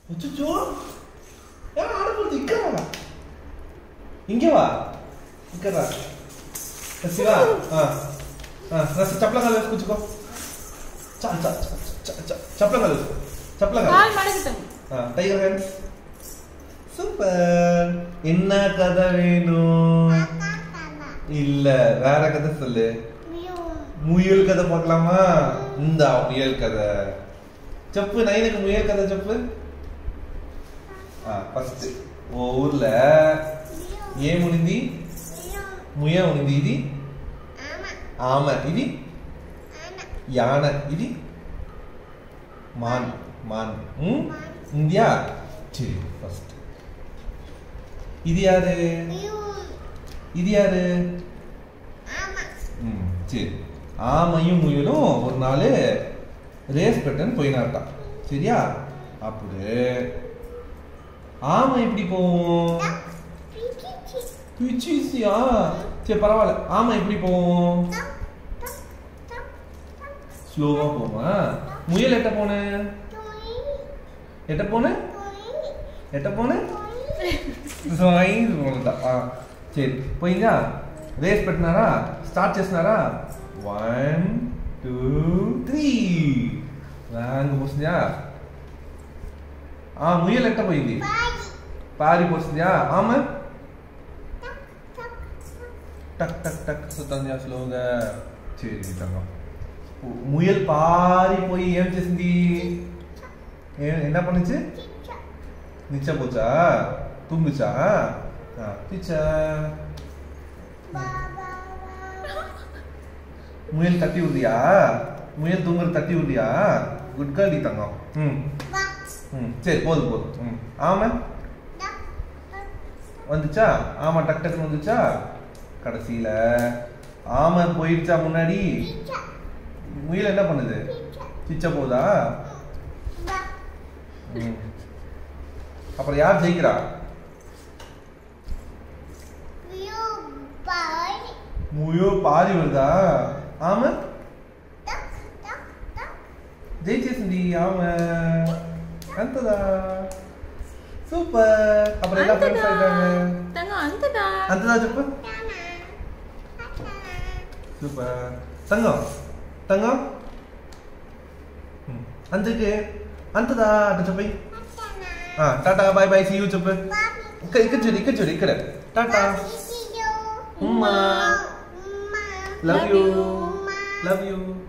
அச்சோ ஏன் ஆட போறது இங்க வா இங்க வா ఇక్కడ రా శివ చప్పలం కాలు వేసుకొచ్చుకో చాలు చాలు చప్పలం కాలు వేసుకో చప్పలం కాలు கால் மடக்கட்டும் టైగర్ హ్యాండ్స్ சூப்பர் என்ன கதை வேணும் இல்ல வேற கதை சொல்லு முயல் கதை பார்க்கலாமா இந்த முயல் கதை చెప్పు నైనకు ముయల్ కథ చెప్పు ఫస్ట్ ఓ ఊర్ల ఏమునింది ముయ ఉనింది ఇది ఆమ ఇది యాన ఇది మాన్ మాన్ ம்? இந்தியா சரி ஃபர்ஸ்ட் இது யாரு இது யாரு ம் சரி ஆமையும் முயலும் ஒரு நாள் ரேஸ் கட்டன்னு போயினாட்டான் சரியா அப்படி ஆமை எப்படி போகும் பிச்சிசியா சரி பரவாயில்ல ஆமை எப்படி போகும் ஸ்லோவா போமா முயல் எட்ட போன எட்ட போன ఎట్ట పోనే సైన్స్ పోనుందా సరే పోయిందా రేస్ పెట్టినారా స్టార్ట్ చేసినారా వన్ టూ త్రీ ర్యాంక్ పోసిందా ఆ ముయ్యలు ఎట్ట పోయింది పారి పోసిందా ఆమె టక్ టక్ టక్ సుతంది స్లోగా చేరి ముయల్ పారిపోయి ఏం చేసింది ఏ- என்ன பண்ணுச்சு நிச்சா போச்சா தூங்குச்சா ஆ, பிச்சா முயல் தட்டி விடுறியா முயல் தூங்குற தட்டி விடுறியா குட் கேர்ள் டி தங்கம் ம் ம் சரி போதும் போதும் ம் ஆமா வந்துச்சா ஆமா டக் டக்குன்னு வந்துச்சா கடைசியில ஆமை போயிடுச்சா முன்னாடி முயல் என்ன பண்ணுது பிச்சை போதா ம். அப்புறம் யார் ஜெயிக்கிறா முயோ பாதி வருதா ஆமா ஜெயிச்சேసింది ஆமா అంతదా సూపర్ అప్పుడు ఎలా ఫ్రెండ్స్ అంతదా అయితాங்க தங்கம் அந்ததா అంతదా చెప్పు సూపర్ తంగం తంగం అందుకే అంతదా అటు చెప్పి tata bye bye see you చెప్పు ఇక్కడ ఇక్కడ చూడు ఇక్కడ చూడు ఇక్కడ టాటా ఉమ్మా లవ్ యూ లవ్ యూ